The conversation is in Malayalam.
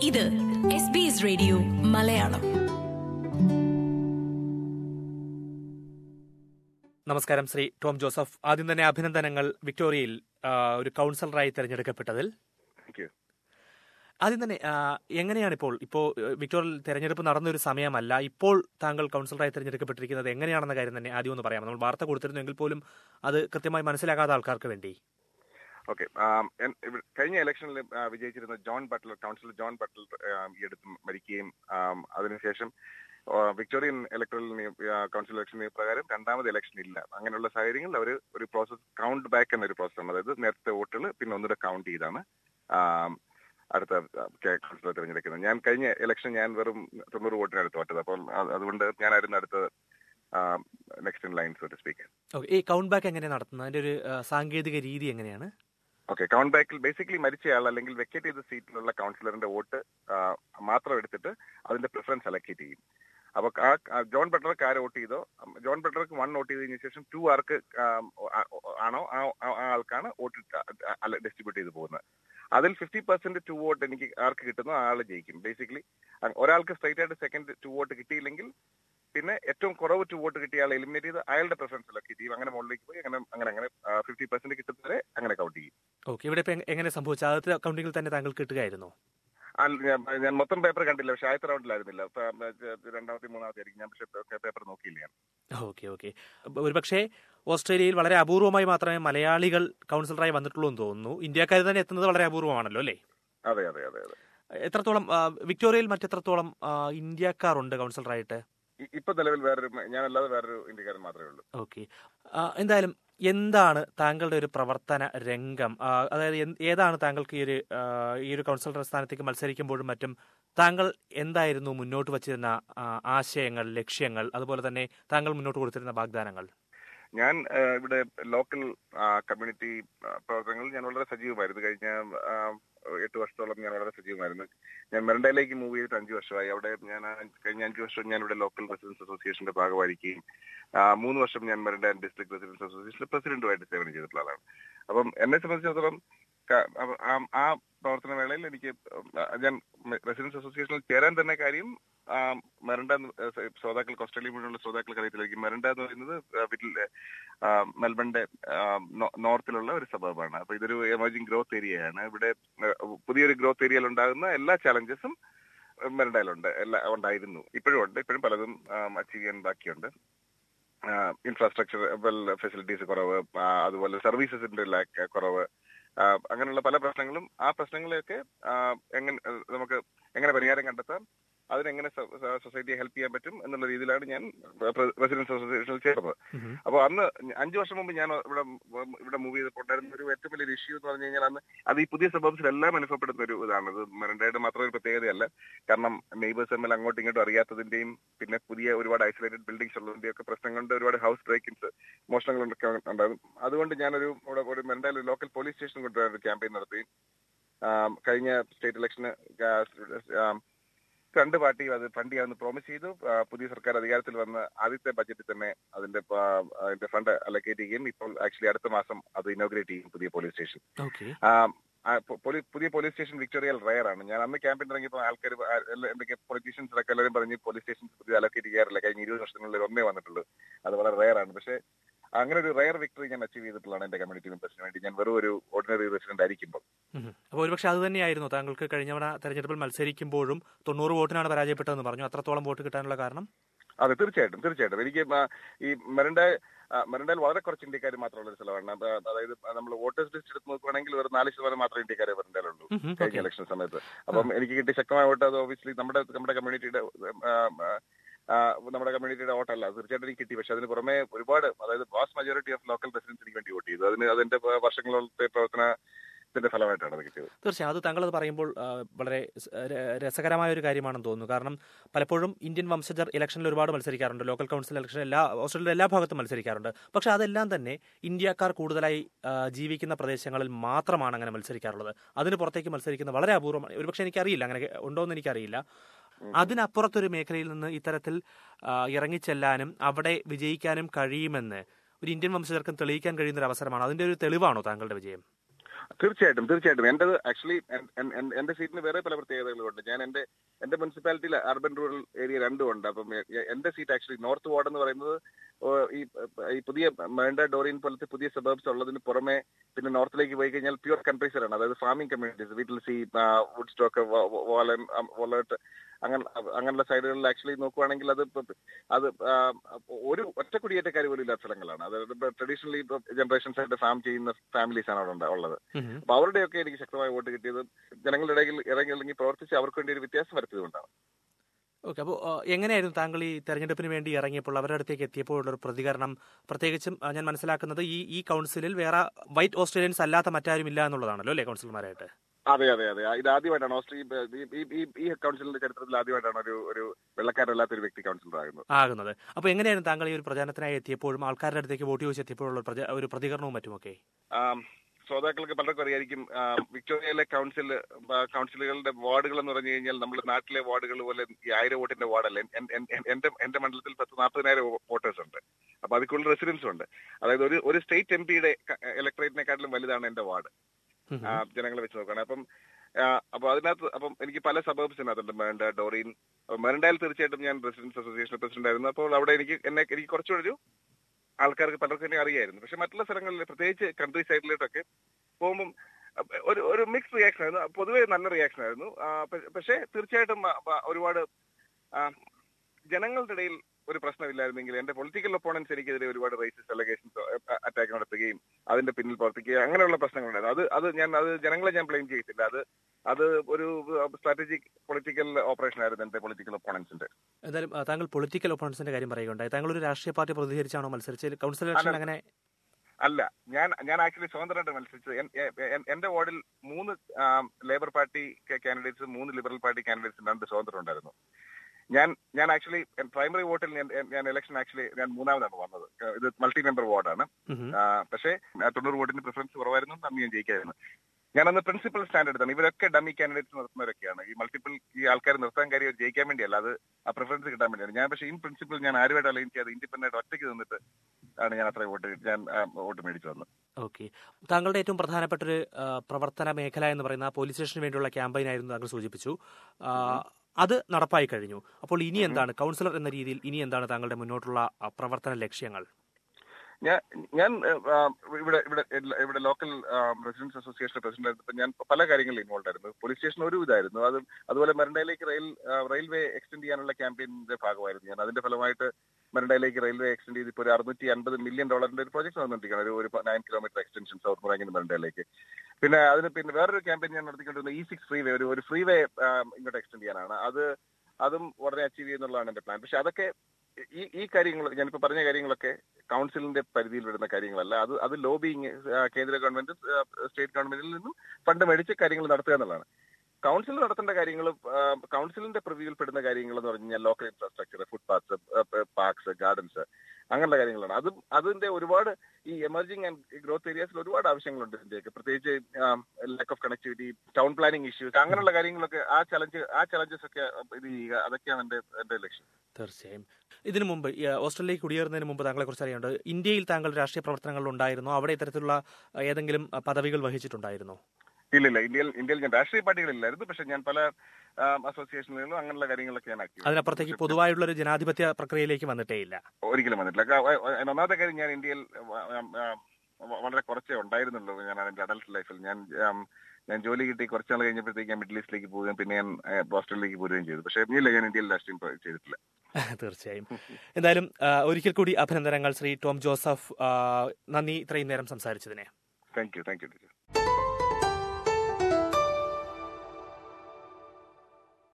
ഇത് S B S radio Malayalam നമസ്കാരം ശ്രീ ടോം ജോസഫ് ആദ്യം തന്നെ അഭിനന്ദനങ്ങൾ വിക്ടോറിയയിൽ ആ, ഒരു കൗൺസിലറായി തെരഞ്ഞെടുക്കപ്പെട്ടതിൽ താങ്ക് യു ആദ്യം തന്നെ ആ, എങ്ങനെയാണ് ഇപ്പോൾ ഇപ്പോൾ ഏഹ്, വിക്ടോറിയയിൽ തെരഞ്ഞെടുപ്പ് നടന്ന ഒരു സമയമല്ല ഇപ്പോൾ താങ്കൾ കൗൺസിലറായി തെരഞ്ഞെടുക്കപ്പെട്ടിരിക്കുന്നത് എങ്ങനെയാണെന്ന കാര്യം തന്നെ ആദ്യം ഒന്ന് പറയാം നമ്മൾ വാർത്ത കൊടുത്തിരുന്നെങ്കിൽ പോലും അത് കൃത്യമായി മനസ്സിലാകാത്ത ആൾക്കാർക്ക് വേണ്ടി ഓക്കെ കഴിഞ്ഞ ഇലക്ഷനിൽ ആ, വിജയിച്ചിരുന്ന John Butler councillor John Butler ആ, ഈ അടുത്ത് മരിക്കുകയും ആ, അതിനുശേഷം ആ, വിക്ടോറിയൻ ഇലക്ട്രൽ കൗൺസിൽ ഇലക്ഷൻ പ്രകാരം രണ്ടാമത് ഇലക്ഷൻ ഇല്ല അങ്ങനെയുള്ള സാഹചര്യങ്ങളിൽ അവർ ഒരു പ്രോസസ് കൗണ്ട് ബാക്ക് എന്നൊരു പ്രോസസ്സാണ് അതായത് നേരത്തെ വോട്ടുകൾ പിന്നെ ഒന്നുകൂടെ കൗണ്ട് ചെയ്താണ് ആ, അടുത്ത കൗൺസിലർ തിരഞ്ഞെടുക്കുന്നത് ഞാൻ കഴിഞ്ഞ ഇലക്ഷൻ ഞാൻ വെറും തൊണ്ണൂറ് വോട്ടിനാണ് തോറ്റത് അപ്പോൾ അത് അതുകൊണ്ട് ഞാനായിരുന്നു അടുത്ത next in line so to speak okay ഈ കൗണ്ട് ബാക്ക് എങ്ങനെ നടത്തുന്നത് അതിന്റെ ഒരു ആ, സാങ്കേതിക രീതി എങ്ങനെയാണ് ഓക്കെ കൗണ്ട് ബാക്കിൽ ബേസിക്കലി മരിച്ചയാൾ അല്ലെങ്കിൽ വെക്കേറ്റ് ചെയ്ത സീറ്റിലുള്ള കൗൺസിലറിന്റെ വോട്ട് ആ, മാത്രം എടുത്തിട്ട് അതിന്റെ പ്രിഫറൻസ് അലക്കേറ്റ് ചെയ്യും അപ്പൊ ആ ആ ജോൺ ബട്ട്ലർക്ക് ആര് വോട്ട് ചെയ്തോ ജോൺ ബട്ട്ലർക്ക് വൺ വോട്ട് ചെയ്തതിനു ശേഷം ടു ആർക്ക് ആ, ആ, ആണോ ആ ആ- ആ ആൾക്കാണ് വോട്ട് ഡിസ്ട്രിബ്യൂട്ട് ചെയ്ത് പോകുന്നത് അതിൽ ഫിഫ്റ്റി പെർസെന്റ് ടു വോട്ട് എനിക്ക് ആർക്ക് കിട്ടുന്നോ ആ ആൾ ജയിക്കും ബേസിക്കലി ഒരാൾക്ക് സ്ട്രൈറ്റ് ആയിട്ട് സെക്കൻഡ് ടു വോട്ട് കിട്ടിയില്ലെങ്കിൽ പിന്നെ ഏറ്റവും കുറവ് ടു വോട്ട് കിട്ടിയ ആളെ എലിമിനേറ്റ് ചെയ്ത് അയാളുടെ പ്രിഫറൻസ് അലക്കേറ്റ് ചെയ്യും അങ്ങനെ മുകളിലേക്ക് പോയി അങ്ങനെ അങ്ങനെ അങ്ങനെ ഫിഫ്റ്റി പെർസെന്റ് കിട്ടുന്നവരെ അങ്ങനെ കൗണ്ട് ചെയ്യും ഓക്കെ ഇവിടെ ഇപ്പൊ എങ്ങ- എങ്ങനെ സംഭവിച്ചു ആദ്യത്തെ കൗണ്ടിങ്ങിൽ തന്നെ താങ്കൾ കിട്ടുകയായിരുന്നോ അല്ല, ഞാൻ ഞാൻ മൊത്തം പേപ്പർ കണ്ടില്ല പക്ഷെ ആദ്യത്തെ റൗണ്ടിലായിരുന്നില്ല അപ്പൊ, ആ, രണ്ടാമത്തെ മൂന്നാമത്തെ ആയിരിക്കും ഞാൻ പക്ഷെ പേപ്പർ നോക്കിയില്ല ഞാൻ ഓക്കെ ഓക്കെ ഒരുപക്ഷെ ഓസ്ട്രേലിയയിൽ വളരെ അപൂർവമായി മാത്രമേ മലയാളികൾ കൗൺസിലറായി വന്നിട്ടുള്ളൂ എന്ന് തോന്നുന്നു ഇന്ത്യക്കാർ തന്നെ എത്തുന്നത് വളരെ അപൂർവമാണല്ലോ അല്ലേ അതെ അതെ അതെ അതെ എത്രത്തോളം ആ, വിക്ടോറിയയിൽ മറ്റെത്രത്തോളം ആ, ഇന്ത്യക്കാരുണ്ട് കൗൺസിലറായിട്ട് ഇ- ഇപ്പൊ നിലവിൽ വേറൊരു ഞാനല്ലാതെ വേറൊരു ഇന്ത്യക്കാരൻ മാത്രമേ ഉള്ളൂ ഓക്കെ എന്തായാലും എന്താണ് താങ്കളുടെ ഒരു പ്രവർത്തന രംഗം ആ, അതായത് എന്ത്- ഏതാണ് താങ്കൾക്ക് ഈ ഒരു ആ, ഈ ഒരു കൗൺസിലർ സ്ഥാനത്തേക്ക് മത്സരിക്കുമ്പോഴും മറ്റും താങ്കൾ എന്തായിരുന്നു മുന്നോട്ട് വച്ചിരുന്ന ആ, ആശയങ്ങൾ ലക്ഷ്യങ്ങൾ അതുപോലെ തന്നെ താങ്കൾ മുന്നോട്ട് കൊടുത്തിരുന്ന വാഗ്ദാനങ്ങൾ ഞാൻ ആ, ഇവിടെ ലോക്കൽ കമ്മ്യൂണിറ്റി പ്രവർത്തനങ്ങളിൽ ഞാൻ വളരെ സജീവമായിരുന്നു കഴിഞ്ഞ ആ, എട്ട് വർഷത്തോളം ഞാൻ വളരെ സജീവമായിരുന്നു ഞാൻ മെറണ്ടയിലേക്ക് മൂവ് ചെയ്തിട്ട് അഞ്ച് വർഷമായി അവിടെ ഞാൻ ആ കഴിഞ്ഞ അഞ്ച് വർഷം ഞാൻ ഇവിടെ ലോക്കൽ റെസിഡൻസ് അസോസിയേഷന്റെ ഭാഗമായിരിക്കുകയും ആ, മൂന്ന് വർഷം ഞാൻ മെറണ്ട ഡിസ്ട്രിക്ട് റെസിഡൻസ് അസോസിയേഷനിലെ പ്രസിഡന്റുമായിട്ട് സേവനം ചെയ്തിട്ടുള്ള ആളാണ് അപ്പം എന്നെ സംബന്ധിച്ചിടത്തോളം ക- ആ- ആ- ആ പ്രവർത്തന വേളയിൽ എനിക്ക് ആ, ഞാൻ റെസിഡൻസ് അസോസിയേഷനിൽ ചേരാൻ തന്നെ കാര്യം ആ, മെറണ്ട എന്ന് ശ്രോതാക്കൾക്ക് ഓസ്ട്രേലിയ മുഴുവനുള്ള ശ്രോതാക്കൾക്ക് അറിയത്തില്ലായിരിക്കും മെറണ്ട എന്ന് പറയുന്നത് ആ, വീട്ടിൽ ആ, മെൽബണിന്റെ ആ, നോ- നോർത്തിലുള്ള ഒരു സബർബാണ് അപ്പൊ ഇതൊരു എമർജിംഗ് ഗ്രോത്ത് ഏരിയയാണ് ഇവിടെ ആ, പുതിയൊരു ഗ്രോത്ത് ഏരിയയിൽ ഉണ്ടാകുന്ന എല്ലാ ചലഞ്ചസും മെറണ്ടയിലുണ്ട് എല്ലാ ഉണ്ടായിരുന്നു ഇപ്പോഴും ഉണ്ട് ഇപ്പോഴും പലതും അച്ചീവ് ചെയ്യാൻ ബാക്കിയുണ്ട് ഇൻഫ്രാസ്ട്രക്ചർ വെൽ ഫെസിലിറ്റീസ് കുറവ് ആ, അതുപോലെ സർവീസസിന്റെ ലാക്ക് കുറവ് ആ, അങ്ങനെയുള്ള പല പ്രശ്നങ്ങളും ആ പ്രശ്നങ്ങളെയൊക്കെ ആ, എങ്ങനെ നമുക്ക് എങ്ങനെ പരിഹാരം കണ്ടെത്താം അതിനെങ്ങനെ സൊസൈറ്റിയെ ഹെൽപ്പ് ചെയ്യാൻ പറ്റും എന്നുള്ള രീതിയിലാണ് ഞാൻ റെസിഡൻസ് അസോസിയേഷനിൽ ചേർന്നത് അപ്പോൾ അന്ന് അഞ്ചു വർഷം മുമ്പ് ഞാൻ ഇവിടെ ഇവിടെ മൂവ് ചെയ്തപ്പോൾ ഉണ്ടായിരുന്ന ഒരു ഏറ്റവും വലിയൊരു ഇഷ്യൂ എന്ന് പറഞ്ഞു കഴിഞ്ഞാൽ അന്ന് അത് ഈ പുതിയ സബബ്സിലെല്ലാം അനുഭവപ്പെടുന്ന ഒരു ഇതാണ് ഇത് മെറണ്ടയുടെ മാത്രം ഒരു പ്രത്യേകതയല്ല കാരണം നെയ്ബേഴ്സ് തമ്മിൽ അങ്ങോട്ടും ഇങ്ങോട്ടും അറിയാത്തതിന്റെയും പിന്നെ പുതിയ ഒരുപാട് ഐസൊലേറ്റഡ് ബിൽഡിംഗ്സ് ഉള്ളതിന്റെയും ഒക്കെ പ്രശ്നം കൊണ്ട് ഒരുപാട് ഹൗസ് ബ്രേക്കിങ്സ് മോഷണങ്ങളൊക്കെ ഉണ്ടാകും അതുകൊണ്ട് ഞാനൊരു ഇവിടെ ഒരു മെറണ്ടയിൽ ഒരു ലോക്കൽ പോലീസ് സ്റ്റേഷൻ കൊണ്ടുവരാൻ ഒരു ക്യാമ്പയിൻ നടത്തി ആം, കഴിഞ്ഞ സ്റ്റേറ്റ് ഇലക്ഷന് രണ്ട് പാർട്ടിയും അത് ഫണ്ട് ചെയ്യാമെന്ന് പ്രോമിസ് ചെയ്തു ആ, പുതിയ സർക്കാർ അധികാരത്തിൽ വന്ന് ആദ്യത്തെ ബജറ്റിൽ തന്നെ അതിന്റെ ആ, അതിന്റെ ഫണ്ട് അലക്കേറ്റ് ചെയ്യുകയും ഇപ്പോൾ ആക്ച്വലി അടുത്ത മാസം അത് ഇനോഗ്രേറ്റ് ചെയ്യും പുതിയ പോലീസ് സ്റ്റേഷൻ ഓക്കെ ആം, ആ, പൊ- പോലീ- പുതിയ പോലീസ് സ്റ്റേഷൻ വിക്ടോറിയയിൽ റയർ ആണ് ഞാൻ അന്ന് ക്യാമ്പയിൻ ഇറങ്ങിയപ്പോൾ ആൾക്കാർ എന്തൊക്കെ പൊളിറ്റീഷ്യൻസ് ഒക്കെ എല്ലാവരും പറഞ്ഞ് പോലീസ് സ്റ്റേഷൻ പുതിയ അലോക്കേറ്റ് ചെയ്യാറില്ല കഴിഞ്ഞ ഇരുപത് വർഷങ്ങളിൽ ഒന്നേ വന്നിട്ടുള്ളൂ അത് വളരെ റയർ ആണ് പക്ഷേ അങ്ങനെ ഒരു റയർ വിക്ടറി ഞാൻ അച്ചീവ് ചെയ്തിട്ടുള്ളതാണ് എന്റെ കമ്മ്യൂണിറ്റി മെമ്പേഴ്സിന് വേണ്ടി ഞാൻ വെറും ഒരു ഓർഡിനറി റെസിഡന്റ് ആയിരിക്കുമ്പോൾ അപ്പോൾ ഒരുപക്ഷെ അത് തന്നെയായിരുന്നു താങ്കൾക്ക് കഴിഞ്ഞ തവണ തെരഞ്ഞെടുപ്പിൽ മത്സരിക്കുമ്പോഴും തൊണ്ണൂറ് വോട്ടിനാണ് പരാജയപ്പെട്ടതെന്ന് പറഞ്ഞു അത്രത്തോളം വോട്ട് കിട്ടാനുള്ള കാരണം അതെ തീർച്ചയായിട്ടും തീർച്ചയായിട്ടും എനിക്ക് ആ, ഈ മെറണ്ട മെറണ്ടയിൽ വളരെ കുറച്ച് ഇന്ത്യക്കാർ മാത്രമുള്ള ഒരു സ്ഥലമാണ് അപ്പൊ അതായത് നമ്മൾ വോട്ടേഴ്സ് ലിസ്റ്റ് എടുത്ത് നോക്കുകയാണെങ്കിൽ ഒരു നാല് ശതമാനം മാത്രമേ ഇന്ത്യക്കാരെ മെറണ്ടയിലുള്ളൂ ഉം, ഉം, കഴിഞ്ഞ okay. ഇലക്ഷൻ സമയത്ത് അപ്പം എനിക്ക് കിട്ടിയ ശക്തമായ വോട്ട് അത് ഓബിയസ്ലി നമ്മുടെ നമ്മുടെ കമ്മ്യൂണിറ്റിയുടെ നമ്മുടെ കമ്മ്യൂണിറ്റിയുടെ വോട്ടല്ല തീർച്ചയായിട്ടും എനിക്ക് കിട്ടി പക്ഷെ അതിന് പുറമെ ഒരുപാട് അതായത് vast majority of local residents എനിക്ക് വേണ്ടി വോട്ട് ചെയ്തു അതിന് അതിന്റെ വർഷങ്ങളുടെ പ്രവർത്തനത്തിന്റെ ഫലമായിട്ടാണ് അത് കിട്ടിയത് തീർച്ചയായും അത് താങ്കളത് പറയുമ്പോൾ ആ, വളരെ സ്- ര- രസകരമായ ഒരു കാര്യമാണെന്ന് തോന്നുന്നു കാരണം പലപ്പോഴും ഇന്ത്യൻ വംശജർ ഇലക്ഷനിൽ ഒരുപാട് മത്സരിക്കാറുണ്ട് ലോക്കൽ കൗൺസിൽ ഇലക്ഷൻ എല്ലാ ഓസ്ട്രേലിയയിലെ എല്ലാ ഭാഗത്തും മത്സരിക്കാറുണ്ട് പക്ഷെ അതെല്ലാം തന്നെ ഇന്ത്യക്കാർ കൂടുതലായി ആ, ജീവിക്കുന്ന പ്രദേശങ്ങളിൽ മാത്രമാണ് അങ്ങനെ മത്സരിക്കാറുള്ളത് അതിന് പുറത്തേക്ക് മത്സരിക്കുന്ന വളരെ അപൂർവമാണ് ഒരുപക്ഷെ എനിക്കറിയില്ല അങ്ങനെ ഉണ്ടോ എന്ന് എനിക്കറിയില്ല അതിനപ്പുറത്തൊരു മേഖലയിൽ നിന്ന് ഇത്തരത്തിൽ ആ, ഇറങ്ങിച്ചെല്ലാനും അവിടെ വിജയിക്കാനും കഴിയുമെന്ന് ഒരു ഇന്ത്യൻ വംശജർക്കും തെളിയിക്കാൻ കഴിയുന്ന ഒരു അവസരമാണ് അതിന്റെ ഒരു തെളിവാണോ താങ്കളുടെ വിജയം തീർച്ചയായിട്ടും തീർച്ചയായിട്ടും എൻ്റെ ആക്ച്വലി എന്റെ സീറ്റിന് വേറെ പല പ്രത്യേകതകളുണ്ട് ഞാൻ എന്റെ എന്റെ മുനിസിപ്പാലിറ്റിയിൽ അർബൻ റൂറൽ ഏരിയ രണ്ടും ഉണ്ട് അപ്പം എ- എ- എന്റെ സീറ്റ് ആക്ച്വലി നോർത്ത് വാർഡ് എന്ന് പറയുന്നത് ഓ, ഈ ഈ പുതിയ മേണ്ട ഡോറിയൻ പോലത്തെ പുതിയ സബർബ്സ് ഉള്ളതിന് പുറമെ പിന്നെ നോർത്തിലേക്ക് പോയി കഴിഞ്ഞാൽ പ്യൂർ കൺട്രീസ് ആണ് അതായത് ഫാമിംഗ് കമ്മ്യൂണിറ്റീസ് വീട്ടിൽ സി വുഡ് സ്റ്റോക്ക് വോളട്ട് അങ്ങനെ അങ്ങനെയുള്ള സൈഡുകളിൽ ആക്ച്വലി നോക്കുവാണെങ്കിൽ അത് ഇപ്പൊ അത് ആ, ഒരു ഒറ്റ കുടിയേറ്റക്കാർ പോലും ഇല്ലാത്ത സ്ഥലങ്ങളാണ് അതായത് ട്രഡീഷണലി ജനറേഷൻസ് ആയിട്ട് ഫാം ചെയ്യുന്ന ഫാമിലീസ് ആണ് അവിടെ ഉണ്ട്- ഉള്ളത് ഉം. അപ്പൊ അവരുടെയൊക്കെ എനിക്ക് ശക്തമായ വോട്ട് കിട്ടിയത് ജനങ്ങളുടെ ഇടയിൽ ഇറങ്ങി ഇറങ്ങി പ്രവർത്തിച്ച് അവർക്ക് വേണ്ടി ഒരു വ്യത്യാസം വരുത്തിയതുകൊണ്ടാണ് ഓക്കെ അപ്പോൾ എങ്ങനെയായിരുന്നു താങ്കൾ ഈ തെരഞ്ഞെടുപ്പിന് വേണ്ടി ഇറങ്ങിയപ്പോൾ അവരുടെ അടുത്തേക്ക് എത്തിയപ്പോഴുള്ള ഒരു പ്രതികരണം പ്രത്യേകിച്ചും ആ, ഞാൻ മനസ്സിലാക്കുന്നത് ഈ ഈ കൗൺസിലിൽ വേറെ വൈറ്റ് ഓസ്ട്രേലിയൻസ് അല്ലാത്ത മറ്റാരും ഇല്ല എന്നുള്ളതാണല്ലോ അല്ലേ കൗൺസിലർമാരായിട്ട് അതെ അതെ അതെ ഇത് ആദ്യമായിട്ടാണ് ഓസ്ട്രേലിയ ഈ- ഈ- ഈ ഈ കൗൺസിലിന്റെ ചരിത്രത്തിൽ ആദ്യമായിട്ടാണ് ഒരു ഒരു വെള്ളക്കാരല്ലാത്ത ഒരു വ്യക്തി കൗൺസിലർ ആകുന്നത് ആകുന്നത് അപ്പോൾ എങ്ങനെയായിരുന്നു താങ്കൾ ഈ ഒരു പ്രചാരണത്തിനായി എത്തിയപ്പോഴും ആൾക്കാരുടെ അടുത്തേക്ക് വോട്ട് ചോദിച്ച് എത്തിയപ്പോഴുള്ള ഒരു പ്രച- ഒരു പ്രതികരണവും മറ്റുമൊക്കെ ആം, ശ്രോതാക്കൾക്ക് പലർക്കും അറിയായിരിക്കും ആ, വിക്ടോറിയയിലെ കൗൺസിൽ ആ, കൗൺസിലുകളുടെ വാർഡുകൾ എന്ന് പറഞ്ഞു കഴിഞ്ഞാൽ നമ്മുടെ നാട്ടിലെ വാർഡുകൾ പോലെ ഈ ആയിരം വോട്ടിന്റെ വാർഡല്ല എൻ- എൻ- എൻ- എന്റെ എന്റെ മണ്ഡലത്തിൽ പത്ത് നാൽപ്പതിനായിരം വോട്ടേഴ്സ് ഉണ്ട് അപ്പൊ അതിക്കുള്ള റെസിഡൻസും ഉണ്ട് അതായത് ഒരു ഒരു സ്റ്റേറ്റ് എം പിയുടെ ഇലക്ട്രേറ്റിനെക്കാട്ടിലും വലുതാണ് എന്റെ വാർഡ് ഉം. ആ, ജനങ്ങളെ വെച്ച് നോക്കുകയാണെങ്കിൽ അപ്പം ആ, അപ്പൊ അതിനകത്ത് അപ്പം എനിക്ക് പല സബർബ്സിനകത്തുണ്ട് മെറണ്ട ഡോറിൻ അപ്പൊ മെറണ്ടയിൽ തീർച്ചയായിട്ടും ഞാൻ റെസിഡൻസ് അസോസിയേഷൻ പ്രസിഡന്റ് ആയിരുന്നു അപ്പോൾ അവിടെ എനിക്ക് എന്നെ എനിക്ക് കുറച്ചുകൂടി ഒരു ആൾക്കാർക്ക് പലർക്കും എന്നെ അറിയായിരുന്നു പക്ഷെ മറ്റുള്ള സ്ഥലങ്ങളിൽ പ്രത്യേകിച്ച് കൺട്രി സൈഡിലോട്ടൊക്കെ പോകുമ്പം അഹ് ഒരു ഒരു മിക്സ് റിയാക്ഷൻ ആയിരുന്നു പൊതുവേ നല്ല റിയാക്ഷൻ ആയിരുന്നു ആ, പ- പക്ഷേ തീർച്ചയായിട്ടും ആ, ആ, ഒരുപാട് ആ, ജനങ്ങളുടെ ഇടയിൽ ഒരു പ്രശ്നമില്ലായിരുന്നെങ്കിൽ എന്റെ പൊളിറ്റിക്കൽ ഒപ്പോണൻസ് എനിക്കെതിരെ ഒരുപാട് റേസിസ്റ്റ് അലഗേഷൻസ് അറ്റാക്ക് നടത്തുകയും അതിന്റെ പിന്നിൽ പ്രവർത്തിക്കുകയും അങ്ങനെയുള്ള പ്രശ്നങ്ങളുണ്ടായിരുന്നു അത് അത് ഞാൻ അത് ജനങ്ങളെ ഞാൻ ബ്ലെയിം ചെയ്തിട്ടില്ല അത് അത് ഒരു സ്ട്രാറ്റജിക് പൊളിറ്റിക്കൽ ഓപ്പറേഷൻ ആയിരുന്നു എന്റെ പൊളിറ്റിക്കൽ ഒപ്പോണൻസിന്റെ എന്തായാലും ആ, താങ്കൾ പൊളിറ്റിക്കൽ ഒപ്പോണൻസിന്റെ കാര്യം പറയുകയുണ്ടായി താങ്കൾ ഒരു രാഷ്ട്രീയ പാർട്ടി പ്രതികരിച്ചാണോ മത്സരിച്ചത് കൗൺസിൽ ഇലക്ഷൻ അല്ല. അങ്ങനെ അല്ല ഞാൻ ഞാൻ ആക്ച്വലി സ്വതന്ത്രമായിട്ട് മത്സരിച്ചത് എൻ- എ- എ- എന്റെ വാർഡിൽ മൂന്ന് ലേബർ പാർട്ടി കാൻഡിഡേറ്റ്സ് മൂന്ന് ലിബറൽ പാർട്ടി കാൻഡിഡേറ്റ്സ് രണ്ട് സ്വതന്ത്രം ഉണ്ടായിരുന്നു ഞാൻ ഞാൻ ആക്ച്വലി പ്രൈമറി വോട്ടിൽ ഞാൻ ഞാൻ ഇലക്ഷൻ ആക്ച്വലി ഞാൻ മൂന്നാമതാണ് വന്നത് ഏഹ് ഇത് മൾട്ടി മെമ്പർ വാർഡാണ് ഉം. പക്ഷേ ആ, തൊണ്ണൂറ് വോട്ടിന് പ്രിഫറൻസ് കുറവായിരുന്നു അന്ന് ഞാൻ ജയിക്കായിരുന്നു ഞാൻ അന്ന് പ്രിൻസിപ്പൽ സ്റ്റാൻഡ് എടുത്താണ് ഇവരൊക്കെ ഡമ്മി കാൻഡിഡേറ്റ്സ് നിർത്തുന്നവരൊക്കെയാണ് ഈ മൾട്ടിപ്പിൾ ഈ ആൾക്കാർ നിർത്താൻ കാര്യം അവർ ജയിക്കാൻ വേണ്ടിയല്ല അത് ആ പ്രിഫറൻസ് കിട്ടാൻ വേണ്ടിയാണ് ഞാൻ പക്ഷേ ഇൻ പ്രിൻസിപ്പിൾ ഞാൻ ആരുമായിട്ട് അലൈൻ ചെയ്യാതെ ഇൻഡിപെൻഡന്റ് ഒറ്റയ്ക്ക് നിന്നിട്ട് ആണ് ഞാൻ അത്ര വോട്ട് ഞാൻ ആ, വോട്ട് മേടിച്ചു വന്നത് ഓക്കെ താങ്കളുടെ ഏറ്റവും പ്രധാനപ്പെട്ട ഒരു ആ, പ്രവർത്തന മേഖല എന്ന് പറയുന്ന പോലീസ് സ്റ്റേഷന് വേണ്ടിയുള്ള ക്യാമ്പയിൻ ആയിരുന്നു താങ്കൾ സൂചിപ്പിച്ചു ആ, അത് നടപ്പായി കഴിഞ്ഞു അപ്പോൾ ഇനി എന്താണ് കൗൺസിലർ എന്ന രീതിയിൽ ഇനി എന്താണ് താങ്കളുടെ മുന്നോട്ടുള്ള ആ, പ്രവർത്തന ലക്ഷ്യങ്ങൾ ഞാൻ ഞാൻ ഏഹ്, ആ, ഇവിടെ ഇവിടെ ഇവിടെ ലോക്കൽ റെസിഡൻസ് അസോസിയേഷൻ പ്രസിഡന്റ് ആയിരുന്നപ്പോൾ ഞാൻ പല കാര്യങ്ങളിൽ ഇൻവോൾവ് ആയിരുന്നു പോലീസ് സ്റ്റേഷൻ ഒരു ഇതായിരുന്നു അത് അതുപോലെ മെറണ്ടയിലേക്ക് റെയിൽ ആ, റെയിൽവേ എക്സ്റ്റെൻഡ് ചെയ്യാനുള്ള ക്യാമ്പയിനിന്റെ ഭാഗമായിരുന്നു ഞാൻ അതിന്റെ ഫലമായിട്ട് മെറണ്ടയിലേക്ക് റെയിൽവേ എക്സ്റ്റെൻഡ് ചെയ്ത് ഇപ്പോൾ ഒരു അറുന്നൂറ്റി അൻപത് മില്യൺ ഡോളറിന്റെ ഒരു പ്രോജക്ട് വന്നിരിക്കുകയാണ് ഒരു ഒരു നയൻ കിലോമീറ്റർ എക്സ്റ്റൻഷൻ സൗത്ത് മുറാങ്ങിന് മെറണ്ടയിലേക്ക് പിന്നെ അതിന് പിന്നെ വേറൊരു ക്യാമ്പയിൻ ഞാൻ നടത്തിക്കൊണ്ടിരുന്ന ഇ സിക്സ് ഫ്രീ വേ ഒരു ഒരു ഫ്രീ വേ ഇങ്ങോട്ട് എക്സ്റ്റെൻഡ് ചെയ്യാനാണ് അത് അതും ഉടനെ അച്ചീവ് ചെയ്യുന്നുള്ളതാണ് എന്റെ പ്ലാൻ പക്ഷെ അതൊക്കെ ഈ ഈ കാര്യങ്ങൾ ഞാനിപ്പോ പറഞ്ഞ കാര്യങ്ങളൊക്കെ കൗൺസിലിന്റെ പരിധിയിൽ വരുന്ന കാര്യങ്ങളല്ല അത് അത് ലോബിങ് കേന്ദ്ര ഗവൺമെന്റ് സ്റ്റേറ്റ് ഗവൺമെന്റിൽ നിന്നും ഫണ്ട് മേടിച്ച് കാര്യങ്ങൾ നടത്തുക എന്നുള്ളതാണ് കൗൺസിൽ നടത്തേണ്ട കാര്യങ്ങൾ കൗൺസിലിന്റെ പ്രിവ്യൂവിൽ പെടുന്ന കാര്യങ്ങൾ എന്ന് പറഞ്ഞു കഴിഞ്ഞാൽ local infrastructure footpaths parks gardens അങ്ങനെയുള്ള കാര്യങ്ങളാണ് അതും അതിന്റെ ഒരുപാട് ഈ എമർജിംഗ് ആൻഡ് ഗ്രോത്ത് ഏരിയാസിൽ ഒരുപാട് ആവശ്യങ്ങളുണ്ട് ഇതിന്റെയൊക്കെ പ്രത്യേകിച്ച് lack of connectivity town planning issues അങ്ങനെയുള്ള കാര്യങ്ങളൊക്കെ ആ ചലഞ്ച് ആ ചലഞ്ചസ് ഒക്കെ ഇത് ചെയ്യുക അതൊക്കെയാണ് എന്റെ എന്റെ ലക്ഷ്യം തീർച്ചയായും ഇതിനു മുമ്പ് ഈ, ഓസ്ട്രേലിയയിൽ കുടിയേറുന്നതിന് മുമ്പ് താങ്കളെ കുറിച്ച് അറിയേണ്ടത് ഇന്ത്യയിൽ താങ്കൾ രാഷ്ട്രീയ പ്രവർത്തനങ്ങളിൽ ഉണ്ടായിരുന്നോ അവിടെ ഇത്തരത്തിലുള്ള ആ, ഏതെങ്കിലും ആ, പദവികൾ വഹിച്ചിട്ടുണ്ടായിരുന്നോ ഇല്ല ഇല്ല ഇന്ത്യയിൽ ഇന്ത്യയിൽ ഞാൻ രാഷ്ട്രീയ പാർട്ടികളില്ലായിരുന്നു പക്ഷെ ഞാൻ പല അസോസിയേഷനുകളിലും അങ്ങനെയുള്ള കാര്യങ്ങളൊക്കെ ഞാൻ ആക്റ്റീവ് അതിനപ്പുറത്തേക്ക് പൊതുവായുള്ള ഒരു ജനാധിപത്യ പ്രക്രിയയിലേക്ക് വന്നിട്ടേ ഇല്ല ഒരിക്കലും വന്നിട്ടില്ല ക- വ- വ- ഒന്നാമത്തെ കാര്യം ഞാൻ ഇന്ത്യയിൽ വ- ഉം, ആ, വ- വളരെ കുറച്ചേ ഉണ്ടായിരുന്നുള്ളൂ ഞാൻ എന്റെ അഡൽട്ട് ലൈഫിൽ ഞാൻ ഉം, ഞാൻ ജോലി കിട്ടി കുറച്ച് നാൾ കഴിഞ്ഞപ്പോഴത്തേക്ക് ഞാൻ മിഡിൽ ഈസ്റ്റിലേക്ക് പോവുകയും പിന്നെ ഞാൻ ഏ, ഓസ്ട്രേലിയയിലേക്ക് പോവുകയും ചെയ്തു പക്ഷേ ഇല്ല ഞാൻ ഇന്ത്യയിൽ രാഷ്ട്രീയം പ- ചെയ്തിട്ടില്ല തീർച്ചയായും എന്തായാലും ആ, ഒരിക്കൽ കൂടി അഭിനന്ദനങ്ങൾ ശ്രീ ടോം ജോസഫ് ആ, നന്ദി ഇത്രയും നേരം സംസാരിച്ചതിനെ thank you thank you teacher